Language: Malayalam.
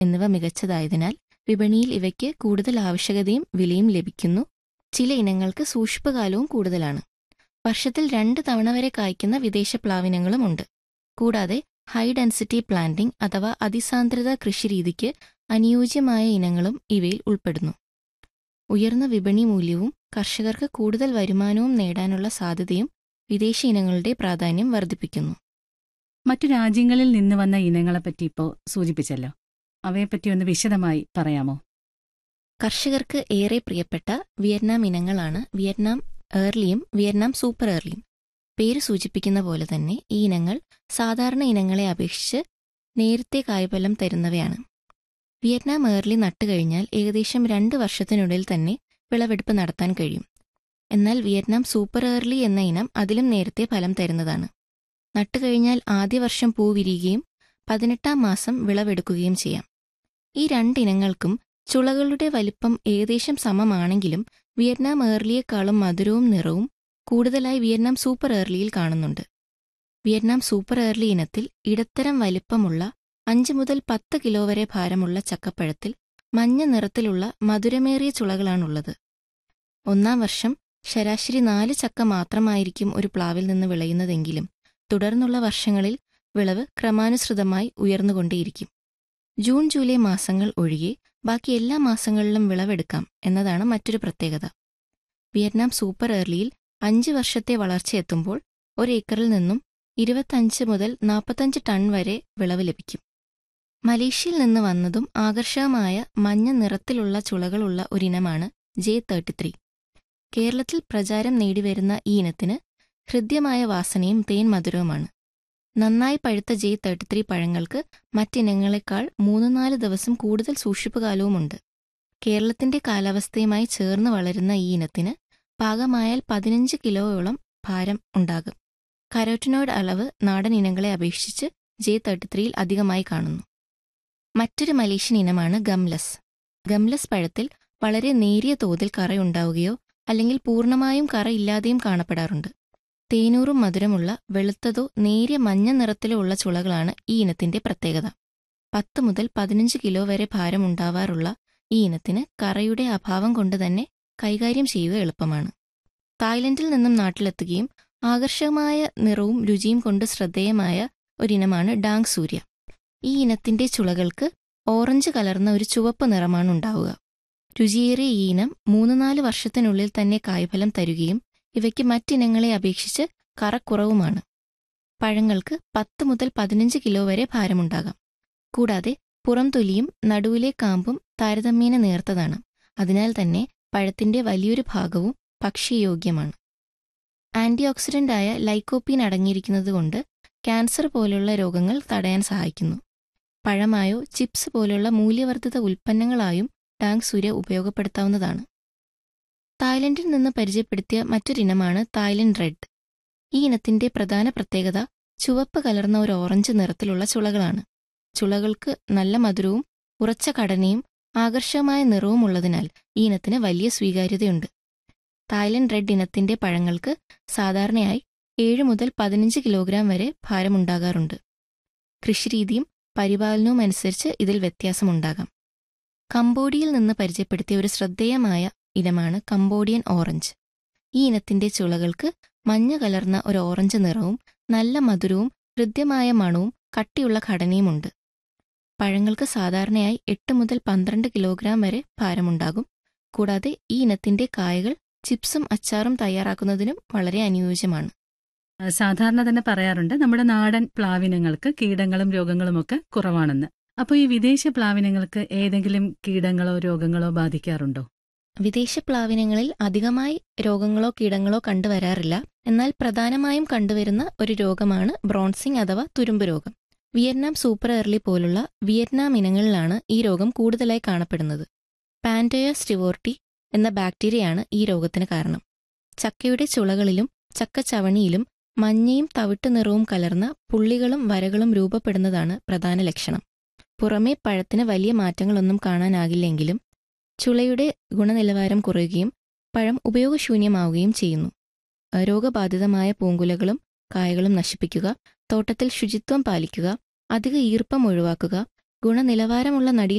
എന്നിവ മികച്ചതായതിനാൽ വിപണിയിൽ ഇവയ്ക്ക് കൂടുതൽ ആവശ്യകതയും വിലയും ലഭിക്കുന്നു ചില ഇനങ്ങൾക്ക് സൂക്ഷിപ്പുകാലവും കൂടുതലാണ് വർഷത്തിൽ രണ്ട് തവണ വരെ കായ്ക്കുന്ന വിദേശ പ്ലാവിനങ്ങളുമുണ്ട് കൂടാതെ ഹൈ ഡെൻസിറ്റി പ്ലാന്റിംഗ് അഥവാ അതിസാന്ദ്രത കൃഷിരീതിക്ക് അനുയോജ്യമായ ഇനങ്ങളും ഇവയിൽ ഉൾപ്പെടുന്നു ഉയർന്ന വിപണി മൂല്യവും കർഷകർക്ക് കൂടുതൽ വരുമാനവും നേടാനുള്ള സാധ്യതയും വിദേശ ഇനങ്ങളുടെ പ്രാധാന്യം വർദ്ധിപ്പിക്കുന്നു മറ്റു രാജ്യങ്ങളിൽ നിന്ന് വന്ന ഇനങ്ങളെപ്പറ്റി ഇപ്പോൾ സൂചിപ്പിച്ചല്ലോ അവയെപ്പറ്റി ഒന്ന് വിശദമായി പറയാമോ കർഷകർക്ക് ഏറെ പ്രിയപ്പെട്ട വിയറ്റ്നാം ഇനങ്ങളാണ് വിയറ്റ്നാം ഏർലിയും വിയറ്റ്നാം സൂപ്പർ ഏർലിയും പേര് സൂചിപ്പിക്കുന്ന പോലെ തന്നെ ഈ ഇനങ്ങൾ സാധാരണ ഇനങ്ങളെ അപേക്ഷിച്ച് നേരത്തെ കായ്ഫലം തരുന്നവയാണ് വിയറ്റ്നാം ഏർലി നട്ടുകഴിഞ്ഞാൽ ഏകദേശം രണ്ട് വർഷത്തിനുള്ളിൽ തന്നെ വിളവെടുപ്പ് നടത്താൻ കഴിയും എന്നാൽ വിയറ്റ്നാം സൂപ്പർ ഏർലി എന്ന ഇനം അതിലും നേരത്തെ ഫലം തരുന്നതാണ് നട്ടുകഴിഞ്ഞാൽ ആദ്യ വർഷം പൂ വിരിയുകയും പതിനെട്ടാം മാസം വിളവെടുക്കുകയും ചെയ്യാം ഈ രണ്ടിനങ്ങൾക്കും ചുളകളുടെ വലിപ്പം ഏകദേശം സമമാണെങ്കിലും വിയറ്റ്നാം ഏർലിയേക്കാളും മധുരവും നിറവും കൂടുതലായി വിയറ്റ്നാം സൂപ്പർ ഏർലിയിൽ കാണുന്നുണ്ട് വിയറ്റ്നാം സൂപ്പർ ഏർലി ഇനത്തിൽ ഇടത്തരം വലിപ്പമുള്ള അഞ്ച് മുതൽ പത്ത് കിലോ വരെ ഭാരമുള്ള ചക്കപ്പഴത്തിൽ മഞ്ഞ നിറത്തിലുള്ള മധുരമേറിയ ചുളകളാണുള്ളത് ഒന്നാം വർഷം ശരാശരി നാല് ചക്ക മാത്രമായിരിക്കും ഒരു പ്ലാവിൽ നിന്ന് വിളയുന്നതെങ്കിലും തുടർന്നുള്ള വർഷങ്ങളിൽ വിളവ് ക്രമാനുസൃതമായി ഉയർന്നുകൊണ്ടേയിരിക്കും ജൂൺ ജൂലൈ മാസങ്ങൾ ഒഴികെ ബാക്കി എല്ലാ മാസങ്ങളിലും വിളവെടുക്കാം എന്നതാണ് മറ്റൊരു പ്രത്യേകത വിയറ്റ്നാം സൂപ്പർ ഏർലിയിൽ അഞ്ച് വർഷത്തെ വളർച്ചയെത്തുമ്പോൾ ഒരേക്കറിൽ നിന്നും ഇരുപത്തഞ്ച് മുതൽ നാൽപ്പത്തഞ്ച് ടൺ വരെ വിളവ് ലഭിക്കും മലേഷ്യയിൽ നിന്ന് വന്നതും ആകർഷകമായ മഞ്ഞ നിറത്തിലുള്ള ചുളകളുള്ള ഒരിനമാണ് ജെ തേർട്ടി ത്രീ കേരളത്തിൽ പ്രചാരം നേടിവരുന്ന ഈ ഇനത്തിന് ഹൃദ്യമായ വാസനയും തേൻ മധുരവുമാണ് നന്നായി പഴുത്ത ജെ തേർട്ടി ത്രീ പഴങ്ങൾക്ക് മറ്റിനങ്ങളെക്കാൾ മൂന്ന് നാല് ദിവസം കൂടുതൽ സൂക്ഷിപ്പുകാലവുമുണ്ട് കേരളത്തിന്റെ കാലാവസ്ഥയുമായി ചേർന്ന് വളരുന്ന ഈ ഇനത്തിന് പാകമായാൽ പതിനഞ്ച് കിലോയോളം ഭാരം ഉണ്ടാകും കരോറ്റിനോയിഡ് അളവ് നാടൻ ഇനങ്ങളെ അപേക്ഷിച്ച് ജെ തേർട്ടി ത്രീയിൽ അധികമായി കാണുന്നു മറ്റൊരു മലേഷ്യൻ ഇനമാണ് ഗംലസ് ഗംലസ് പഴത്തിൽ വളരെ നേരിയ തോതിൽ കറയുണ്ടാവുകയോ അല്ലെങ്കിൽ പൂർണ്ണമായും കറയില്ലാതെയും കാണപ്പെടാറുണ്ട് തേനൂറും മധുരമുള്ള വെളുത്തതോ നേരിയ മഞ്ഞ നിറത്തിലോ ഉള്ള ചുളകളാണ് ഈ ഇനത്തിന്റെ പ്രത്യേകത പത്ത് മുതൽ പതിനഞ്ച് കിലോ വരെ ഭാരമുണ്ടാവാറുള്ള ഈ ഇനത്തിന് കറയുടെ അഭാവം കൊണ്ട് തന്നെ കൈകാര്യം ചെയ്യുക എളുപ്പമാണ് തായ്ലൻഡിൽ നിന്നും നാട്ടിലെത്തുകയും ആകർഷകമായ നിറവും രുചിയും കൊണ്ട് ശ്രദ്ധേയമായ ഒരിനമാണ് ഡാങ് സൂര്യ ഈ ഇനത്തിന്റെ ചുളകൾക്ക് ഓറഞ്ച് കലർന്ന ഒരു ചുവപ്പ് നിറമാണ് ഉണ്ടാവുക രുചിയേറിയ ഈ ഇനം മൂന്ന് നാല് വർഷത്തിനുള്ളിൽ തന്നെ കായ്ഫലം തരുകയും ഇവയ്ക്ക് മറ്റിനങ്ങളെ അപേക്ഷിച്ച് കറക്കുറവുമാണ് പഴങ്ങൾക്ക് പത്ത് മുതൽ പതിനഞ്ച് കിലോ വരെ ഭാരമുണ്ടാകാം കൂടാതെ പുറംതൊലിയും നടുവിലെ കാമ്പും താരതമ്യേന നേർത്തതാണ് അതിനാൽ തന്നെ പഴത്തിന്റെ വലിയൊരു ഭാഗവും ഭക്ഷ്യയോഗ്യമാണ് ആന്റി ഓക്സിഡന്റായ ലൈക്കോപ്പീൻ അടങ്ങിയിരിക്കുന്നതുകൊണ്ട് ക്യാൻസർ പോലുള്ള രോഗങ്ങൾ തടയാൻ സഹായിക്കുന്നു പഴമായോ ചിപ്സ് പോലുള്ള മൂല്യവർദ്ധിത ഉൽപ്പന്നങ്ങളായും ടാങ് സൂര്യ ഉപയോഗപ്പെടുത്താവുന്നതാണ് തായ്ലൻഡിൽ നിന്ന് പരിചയപ്പെടുത്തിയ മറ്റൊരിനമാണ് തായ്ലൻഡ് റെഡ് ഈ ഇനത്തിന്റെ പ്രധാന പ്രത്യേകത ചുവപ്പ് കലർന്ന ഒരു ഓറഞ്ച് നിറത്തിലുള്ള ചുളകളാണ് ചുളകൾക്ക് നല്ല മധുരവും ഉറച്ച ഘടനയും ആകർഷകമായ നിറവും ഉള്ളതിനാൽ ഈ ഇനത്തിന് വലിയ സ്വീകാര്യതയുണ്ട് തായ്ലൻഡ് റെഡ് ഇനത്തിന്റെ പഴങ്ങൾക്ക് സാധാരണയായി ഏഴ് മുതൽ പതിനഞ്ച് കിലോഗ്രാം വരെ ഭാരമുണ്ടാകാറുണ്ട് കൃഷിരീതിയും പരിപാലനവും അനുസരിച്ച് ഇതിൽ വ്യത്യാസമുണ്ടാകാം കംബോഡിയയിൽ നിന്ന് പരിചയപ്പെടുത്തിയ ഒരു ശ്രദ്ധേയമായ ഇനമാണ് കംബോഡിയൻ ഓറഞ്ച് ഈ ഇനത്തിന്റെ ചുളകൾക്ക് മഞ്ഞ കലർന്ന ഒരു ഓറഞ്ച് നിറവും നല്ല മധുരവും ഹൃദ്യമായ മണവും കട്ടിയുള്ള ഘടനയുമുണ്ട് പഴങ്ങൾക്ക് സാധാരണയായി എട്ട് മുതൽ പന്ത്രണ്ട് കിലോഗ്രാം വരെ ഭാരമുണ്ടാകും കൂടാതെ ഈ ഇനത്തിന്റെ കായകൾ ചിപ്സും അച്ചാറും തയ്യാറാക്കുന്നതിനും വളരെ അനുയോജ്യമാണ് ആ, സാധാരണ തന്നെ പറയാറുണ്ട് നമ്മുടെ നാടൻ പ്ലാവിനങ്ങൾക്ക് കീടങ്ങളും രോഗങ്ങളുമൊക്കെ കുറവാണെന്ന് അപ്പോൾ ഈ വിദേശ പ്ലാവിനങ്ങൾക്ക് ഏതെങ്കിലും കീടങ്ങളോ രോഗങ്ങളോ ബാധിക്കാറുണ്ടോ വിദേശ പ്ലാവിനങ്ങളിൽ അധികമായി രോഗങ്ങളോ കീടങ്ങളോ കണ്ടുവരാറില്ല എന്നാൽ പ്രധാനമായും കണ്ടുവരുന്ന ഒരു രോഗമാണ് ബ്രോൺസിംഗ് അഥവാ തുരുമ്പ് രോഗം വിയറ്റ്നാം സൂപ്പർ എർലി പോലുള്ള വിയറ്റ്നാം ഇനങ്ങളിലാണ് ഈ രോഗം കൂടുതലായി കാണപ്പെടുന്നത് പാൻഡോയ സ്റ്റിവോർട്ടി എന്ന ബാക്ടീരിയയാണ് ഈ രോഗത്തിന് കാരണം ചക്കയുടെ ചുളകളിലും ചക്കച്ചവണിയിലും മഞ്ഞയും തവിട്ട് നിറവും കലർന്ന പുള്ളികളും വരകളും രൂപപ്പെടുന്നതാണ് പ്രധാന ലക്ഷണം പുറമേ പഴത്തിന് വലിയ മാറ്റങ്ങളൊന്നും കാണാനാകില്ലെങ്കിലും ചുളയുടെ ഗുണനിലവാരം കുറയുകയും പഴം ഉപയോഗശൂന്യമാവുകയും ചെയ്യുന്നു രോഗബാധിതമായ പൂങ്കുലകളും കായകളും നശിപ്പിക്കുക തോട്ടത്തിൽ ശുചിത്വം പാലിക്കുക അധിക ഈർപ്പം ഒഴിവാക്കുക ഗുണനിലവാരമുള്ള നടീൽ